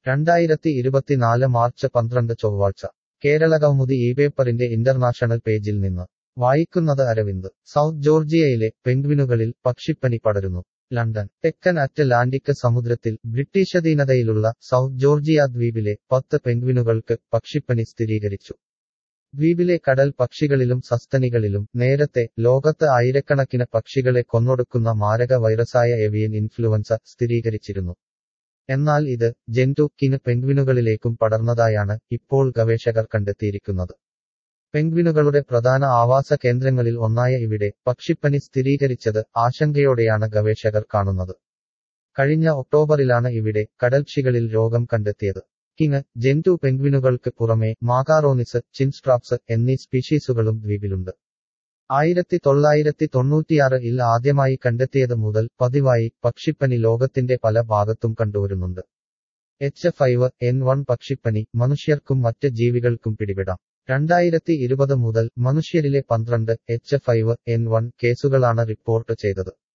രണ്ടായിരത്തി ഇരുപത്തിനാല് മാർച്ച് പന്ത്രണ്ട് ചൊവ്വാഴ്ച കേരളകൗമുദി ഈ പേപ്പറിന്റെ ഇന്റർനാഷണൽ പേജിൽ നിന്ന് വായിക്കുന്നത് അരവിന്ദ് സൗത്ത് ജോർജിയയിലെ പെൻഗ്വിനുകളിൽ പക്ഷിപ്പനി പടരുന്നു ലണ്ടൻ തെക്കൻ അറ്റ്ലാന്റിക് സമുദ്രത്തിൽ ബ്രിട്ടീഷധീനതയിലുള്ള സൗത്ത് ജോർജിയ ദ്വീപിലെ പത്ത് പെൻഗ്വിനുകൾക്ക് പക്ഷിപ്പനി സ്ഥിരീകരിച്ചു ദ്വീപിലെ കടൽ പക്ഷികളിലും സസ്തനികളിലും നേരത്തെ ലോകത്ത് ആയിരക്കണക്കിന് പക്ഷികളെ കൊന്നൊടുക്കുന്ന മാരക വൈറസായ എവിയൻ ഇൻഫ്ലുവൻസ സ്ഥിരീകരിച്ചിരുന്നു എന്നാൽ ഇത് ജെന്റുക്കിന് പെൻഗ്വിനുകളിലേക്കും പടർന്നതായാണ് ഇപ്പോൾ ഗവേഷകർ കണ്ടെത്തിയിരിക്കുന്നത് പെൻഗ്വിനുകളുടെ പ്രധാന ആവാസ കേന്ദ്രങ്ങളിൽ ഒന്നായ ഇവിടെ പക്ഷിപ്പനി സ്ഥിരീകരിച്ചത് ആശങ്കയോടെയാണ് ഗവേഷകർ കാണുന്നത് കഴിഞ്ഞ ഒക്ടോബറിലാണ് ഇവിടെ കടൽക്ഷികളിൽ രോഗം കണ്ടെത്തിയത് കിങ് ജെന്റു പെൻഗ്വിനുകൾക്ക് പുറമെ മാകാറോണിസ് ചിൻസ്ട്രാപ്സ് എന്നീ സ്പീഷീസുകളും ദ്വീപിലുണ്ട് ആയിരത്തി തൊള്ളായിരത്തി തൊണ്ണൂറ്റിയാറ് ഇൽ ആദ്യമായി കണ്ടെത്തിയത് മുതൽ പതിവായി പക്ഷിപ്പനി ലോകത്തിന്റെ പല ഭാഗത്തും കണ്ടുവരുന്നുണ്ട് എച്ച് ഫൈവ് എൻ വൺ പക്ഷിപ്പനി മനുഷ്യർക്കും മറ്റ് ജീവികൾക്കും പിടിപെടാം രണ്ടായിരത്തി ഇരുപത് മുതൽ മനുഷ്യരിലെ പന്ത്രണ്ട് എച്ച് ഫൈവ് എൻ വൺ കേസുകളാണ് റിപ്പോർട്ട് ചെയ്തത്